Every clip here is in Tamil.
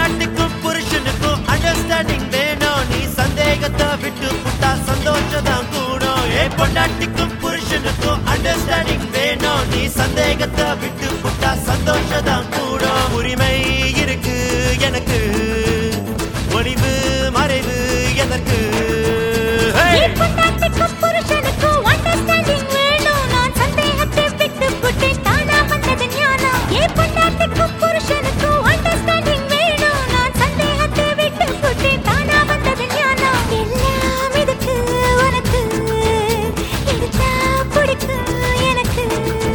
பொண்டாட்டிக்கும் புருஷனுக்கும் அண்டர்ஸ்டாண்டிங் வேணும் நீ சந்தேகத்தை விட்டு புட்டா சந்தோஷம் தான் கூடும் ஏ பொண்டாட்டிக்கும் புருஷனுக்கும் அண்டர்ஸ்டாண்டிங் வேணும் நீ சந்தேகத்தை விட்டு புட்டா சந்தோஷம் தான் கூடும் உரிமை இருக்கு எனக்கு ஒளிவு மறைவு எதற்கு Hey! என் பொண்டாட்டிக்கும் புருஷனுக்கும் understanding வேணும். நான் சந்தேகத்தை விட்டு விட்டேன். தானா வந்தது ஞானம். என் பொண்டாட்டிக்கும் புருஷனுக்கும் understanding வேணும். நான் சந்தேகத்தை விட்டு விட்டேன். தானா வந்தது ஞானம். எல்லாம் இதுக்கு உனக்கு. எடுத்தா பிடிக்கும் எனக்கு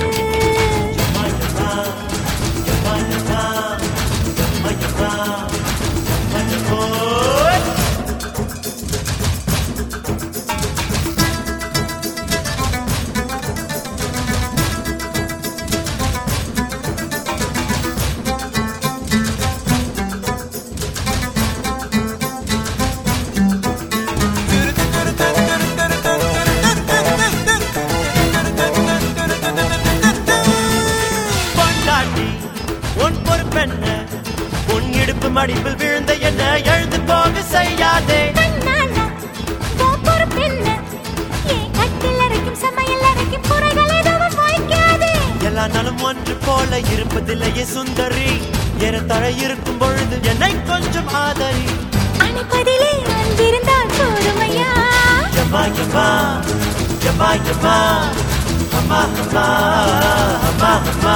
பொண்டாட்டி உன் பொறுப்பென்ன உன் இடுப்பு மடிப்பில் விழுந்த என்ன எழுந்து போக செய்யாதே கண்ணால உன் பொறுப்பென்ன? என் கட்டில் அரைக்கும் சமையல் அரைக்கும் குறைகள் எதுவும் வைக்காதே. எல்லா நாளும் ஒன்று போல இருப்பதில்லையே சுந்தரி ஏறத்தாழ இருக்கும் பொழுது என்னை கொஞ்சம் ஆதரி அணைப்பதிலே அன்பிருந்தால் போதுமையா? யம்மா யம்மா யம்மா யம்மா அம்மா அம்மா அம்மா அம்மா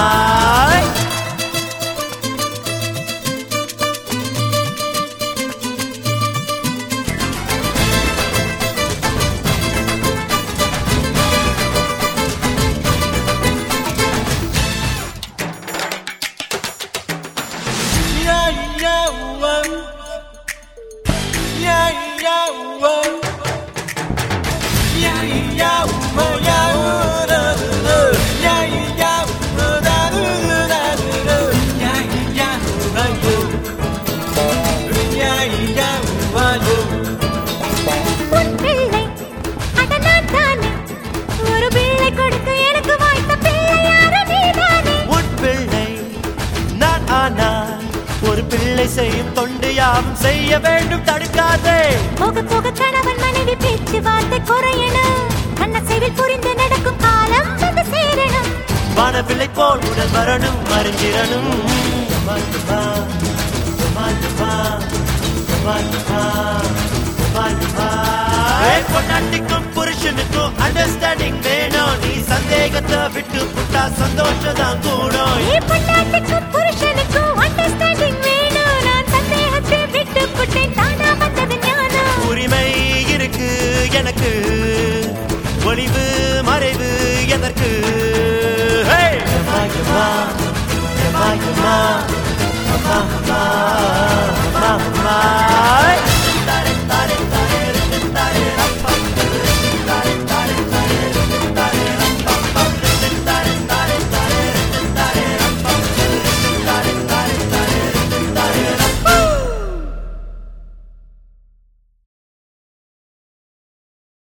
உன் பிள்ளை, அட நான் தானே. ஒரு பிள்ளை கொடுக்க எனக்கு வாய்த்த பிள்ளை யாரு நீதானே. உன் பிள்ளை நான் ஆனா ஒரு பிள்ளை செய்யும் தொண்டு யாவும் செய்ய வேண்டும் தடுக்காதே போக போக கணவன் மனைவி பேச்சுவார்த்தை குறையணும் கண்ணசைவில் புரிந்து நடக்கும் காலம் வந்து சேரணும் வானவில்லை போல் உடல் வரணும் மறைஞ்சிரணும் பொன்னாட்டிக்கும் புருஷனுக்கும் அண்டர்ஸ்டாண்டிங் வேணும் நீ சந்தேகத்தை விட்டு புட்டா சந்தோஷம் தான் கூடும் ஏ பொண்டாட்டிக்கும் புருஷனுக்கும் understanding